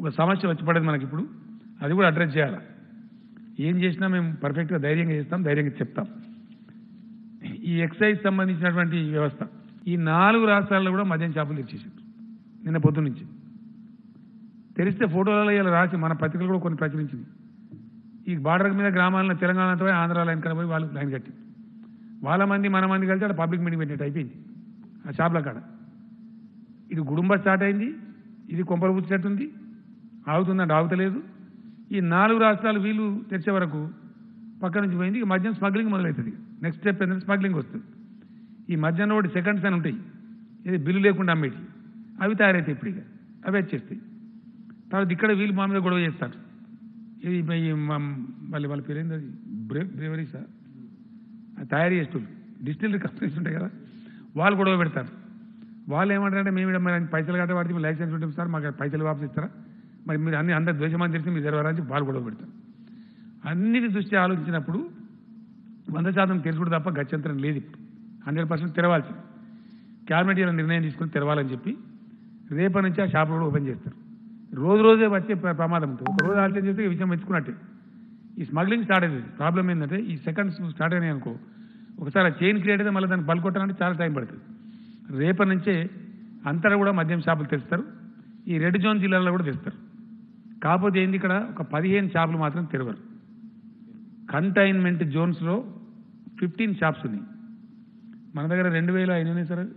ఒక సమస్య వచ్చి పడేది మనకి ఇప్పుడు అది కూడా అడ్రస్ చేయాలి ఏం చేసినా మేము పర్ఫెక్ట్గా ధైర్యంగా చేస్తాం ధైర్యంగా చెప్తాం ఈ ఎక్సైజ్ సంబంధించినటువంటి వ్యవస్థ ఈ నాలుగు రాష్ట్రాల్లో కూడా మద్యం చేపలు తెచ్చేసారు నిన్న పొద్దు నుంచి తెరిస్తే ఫోటోలలో ఇలా రాసి మన పత్రికలు కూడా కొన్ని ప్రచురించింది ఈ బార్డర్ మీద గ్రామాలను తెలంగాణతో పోయి ఆంధ్ర లైన్ కడ పోయి వాళ్ళు లైన్ కట్టి వాళ్ళ మంది మన మంది కలిసి అక్కడ పబ్లిక్ మీటింగ్ పెట్టినట్టు అయిపోయింది ఆ షాప్ల కాడ ఇది గుడుంబ స్టార్ట్ అయింది ఇది కొంపలు పుచ్చినట్టుంది ఆగుతుందంటే ఆగుతలేదు ఈ నాలుగు రాష్ట్రాలు వీళ్ళు తెచ్చే వరకు పక్క నుంచి పోయింది ఇక మద్యం స్మగ్లింగ్ మొదలవుతుంది నెక్స్ట్ స్టెప్ ఏంటంటే స్మగ్లింగ్ వస్తుంది ఈ మద్యం ఒకటి సెకండ్స్ అని ఉంటాయి ఇది బిల్లు లేకుండా అమ్మేటి అవి తయారైతాయి ఇప్పుడు ఇక అవి వచ్చేస్తాయి తర్వాత ఇక్కడ వీళ్ళు మా మీద గొడవ చేస్తారు ఇది ఈ మ- మళ్ళీ వాళ్ళ పేరు ఏంది అది బ్రే బ్రేవరీసా అది తయారు చేస్తారు డిస్టిలరీ కంపెనీస్ ఉంటాయి కదా వాళ్ళు గొడవ పెడతారు వాళ్ళు ఏమంటారంటే మేము ఈడ మరి పైసలు కట్ట వాడితే మీరు లైసెన్స్ ఉంటుంది సార్ మాకు పైసలు వాపస్ ఇస్తారా మరి మీరు అన్ని అందరు ద్వేషమని తెలిసి మీరు జరగరా అని వాళ్ళు గొడవ పెడతారు అన్నిటి దృష్టి ఆలోచించినప్పుడు వంద శాతం తెలుసుడు తప్ప గత్యంతరం లేదు ఇప్పుడు హండ్రెడ్ పర్సెంట్ తెరవాల్సింది క్యాబినెట్ ఇలా నిర్ణయం తీసుకుని తెరవాలని చెప్పి రేపటి నుంచి ఆ షాపులు కూడా ఓపెన్ చేస్తారు రోజు రోజే వచ్చే ప్ర- ప్రమాదం ఉంటుంది ఒక రోజు ఆలస్యం చేస్తే ఈ విషయం మెచ్చుకున్నట్టే ఈ స్మగ్లింగ్ స్టార్ట్ అయింది ప్రాబ్లం ఏంటంటే ఈ సెకండ్స్ స్టార్ట్ అయినాయి అనుకో ఒకసారి చైన్ క్రియేట్ అయితే మళ్ళీ దాన్ని బల్కొట్టాలంటే చాలా టైం పడుతుంది రేపటి నుంచే అంతటా కూడా మద్యం షాపులు తెస్తారు ఈ రెడ్ జోన్ జిల్లాలో కూడా తెస్తారు కాకపోతే ఏంది ఇక్కడ ఒక పదిహేను షాపులు మాత్రం తెరవరు కంటైన్మెంట్ జోన్స్లో ఫిఫ్టీన్ షాప్స్ ఉన్నాయి మన దగ్గర రెండు వేల ఎన్ని ఉన్నాయి సార్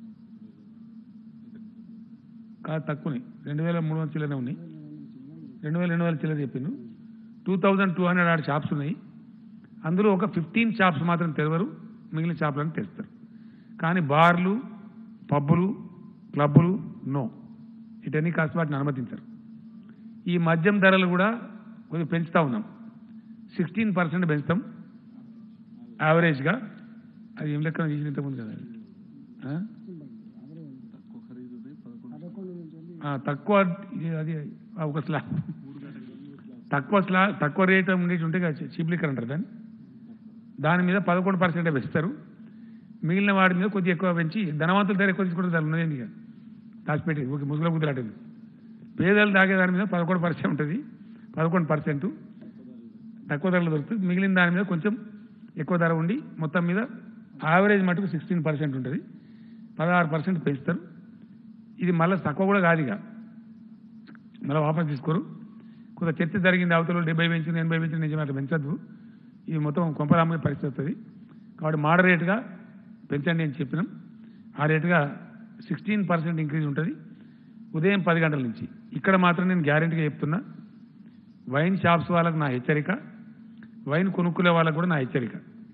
కాదు తక్కువనే రెండు వేల మూడు వందల చిల్లరనే ఉన్నాయి రెండు వేల రెండు వందల చిల్లర చెప్పిండు టూ థౌజండ్ టూ హండ్రెడ్ ఆరు షాప్స్ ఉన్నాయి అందులో ఒక ఫిఫ్టీన్ షాప్స్ మాత్రం తెరవరు మిగిలిన షాపులను తెస్తారు కానీ బార్లు పబ్బులు క్లబ్బులు నో ఇటన్నీ కాస్త వాటిని అనుమతించరు ఈ మద్యం ధరలు కూడా కొద్దిగా పెంచుతూ ఉన్నాం సిక్స్టీన్ పర్సెంట్ పెంచుతాం యావరేజ్గా అది ఏం లెక్కన తీసిన ఇంతకుముందు కదా అది. ఆ? ఆ, తక్కువ ఇది అది ఆ, ఒక స్లా తక్కువ స్లా తక్కువ రేట్ ఉండేటి ఉంటే చీప్ లిక్కర్ అంటారు దాన్ని దాని మీద పదకొండు పర్సెంటే పెంచుతారు మిగిలిన వాడి మీద కొద్దిగా ఎక్కువ పెంచి ధనవంతుల దగ్గర ఎక్కువ తీసుకుంటారు దాని ఉన్నది ఇక దాచిపెట్టి ఒక ముసుగుల కుదిరాటది పేదలు తాగే దాని మీద పదకొండు పర్సెంట్ ఉంటుంది పదకొండు పర్సెంట్ తక్కువ ధరలో దొరుకుతుంది మిగిలిన దాని మీద కొంచెం ఎక్కువ ధర ఉండి మొత్తం మీద యావరేజ్ మటుకు సిక్స్టీన్ పర్సెంట్ ఉంటుంది పదహారు పర్సెంట్ పెంచుతారు ఇది మళ్ళీ తక్కువ కూడా కాదు ఇక మళ్ళీ వాపస్ తీసుకోరు కొంత చర్చ జరిగింది అవతల డెబ్బై పెంచింది ఎనభై పెంచింది నిజమే అట్లా పెంచద్దు ఇది మొత్తం కొంపరామ్మ పరిస్థితి వస్తుంది కాబట్టి మోడరేట్గా పెంచండి అని చెప్పినాం ఆ రేటుగా సిక్స్టీన్ పర్సెంట్ ఇంక్రీజ్ ఉంటుంది ఉదయం పది గంటల నుంచి ఇక్కడ మాత్రం నేను గ్యారెంటీగా చెప్తున్నా వైన్ షాప్స్ వాళ్ళకు నా హెచ్చరిక వైన్ కొనుక్కునే వాళ్ళకు కూడా నా హెచ్చరిక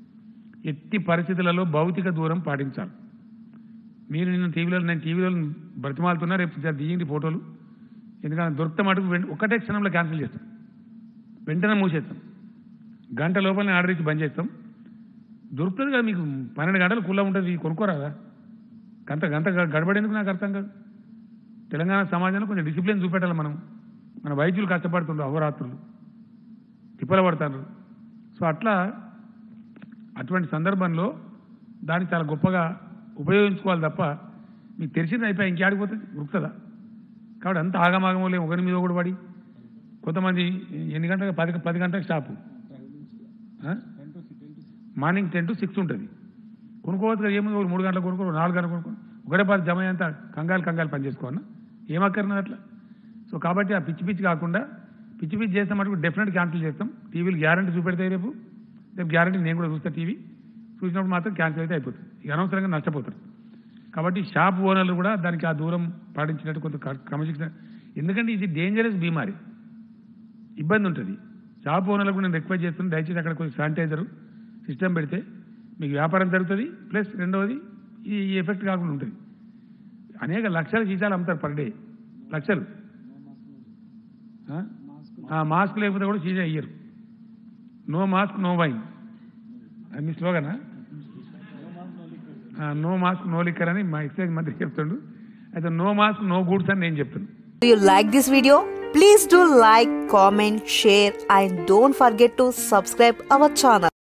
ఎట్టి పరిస్థితులలో భౌతిక దూరం పాటించాలి మీరు నిన్న టీవీలో నేను టీవీలో బ్రతిమాలుతున్నా రేపు జర తీయండి ఫోటోలు ఎందుకంటే దొరికితే మటుకు వెంట- ఒక్కటే క్షణంలో క్యాన్సిల్ చేస్తాం వెంటనే మూసేస్తాం గంట లోపలనే ఆర్డర్ ఇచ్చి బంద్ చేస్తాం దొరుకుతుంది కదా మీకు పన్నెండు గంటలు కుల్ల ఉంటుంది కొనుక్కోరాదా గంట గంట గ- గడబడేందుకు నాకు అర్థం కాదు తెలంగాణ సమాజంలో కొంచెం డిసిప్లిన్ చూపెట్టాలి మనం మన వైద్యులు కష్టపడుతుండ్రు అహోరాత్రులు తిప్పల పడతారు సో అట్లా అటువంటి సందర్భంలో దాన్ని చాలా గొప్పగా ఉపయోగించుకోవాలి తప్ప మీకు తెలిసింది అయిపోయి ఇంకేడిపోతుంది ఉరుకుతుందా కాబట్టి అంత ఆగమాగమలే ఒకరి మీద ఒకటి పడి కొంతమంది ఎన్ని గంటలకు పది పది గంటలకు షాపు ఆ? మార్నింగ్ టెన్ టు సిక్స్ ఉంటుంది కొనుక్కోవచ్చు కదా ఏముంది ఒక మూడు గంటలకు కొనుక్కో నాలుగు గంటలకు కొనుక్కో ఒకటే పాటు జమ అంతా కంగాలు కంగాలు పని చేసుకోవన్నా ఏమక్కర్నది అట్లా సో కాబట్టి ఆ పిచ్చి పిచ్చి కాకుండా పిచ్చి పిచ్చి చేస్తే మటుకు డెఫినెట్ క్యాన్సిల్ చేస్తాం టీవీలు గ్యారంటీ చూపెడతాయి రేపు రేపు గ్యారంటీ నేను కూడా చూస్తా టీవీ చూసినప్పుడు మాత్రం క్యాన్సిల్ అయితే అయిపోతుంది ఇక అనవసరంగా నష్టపోతారు కాబట్టి షాప్ ఓనర్లు కూడా దానికి ఆ దూరం పాటించినట్టు కొంత క్ర- క్రమశిక్షణ ఎందుకంటే ఇది డేంజరస్ బీమారి ఇబ్బంది ఉంటుంది షాప్ ఓనర్లకు నేను రిక్వెస్ట్ చేస్తున్నాను దయచేసి అక్కడ కొంచెం శానిటైజర్ సిస్టమ్ పెడితే మీకు వ్యాపారం జరుగుతుంది ప్లస్ రెండవది ఈ ఈ ఎఫెక్ట్ కాకుండా ఉంటుంది అనేక లక్షల సీసాలు అమ్ముతారు పర్ డే లక్షలు ఆ? ఆ, మాస్క్ లేకపోతే కూడా సీజా ఇయ్యరు నో మాస్క్ నో వైన్ అది మీ స్లోగనా నో మాస్క్ నో లిక్కర్ అని మా ఎక్సైజ్ మంత్రి చెప్తుండు అయితే నో మాస్క్ నో గూడ్స్ అని నేను చెప్తున్నాను Do you like this video? Please do like, comment, share and don't forget to subscribe our channel.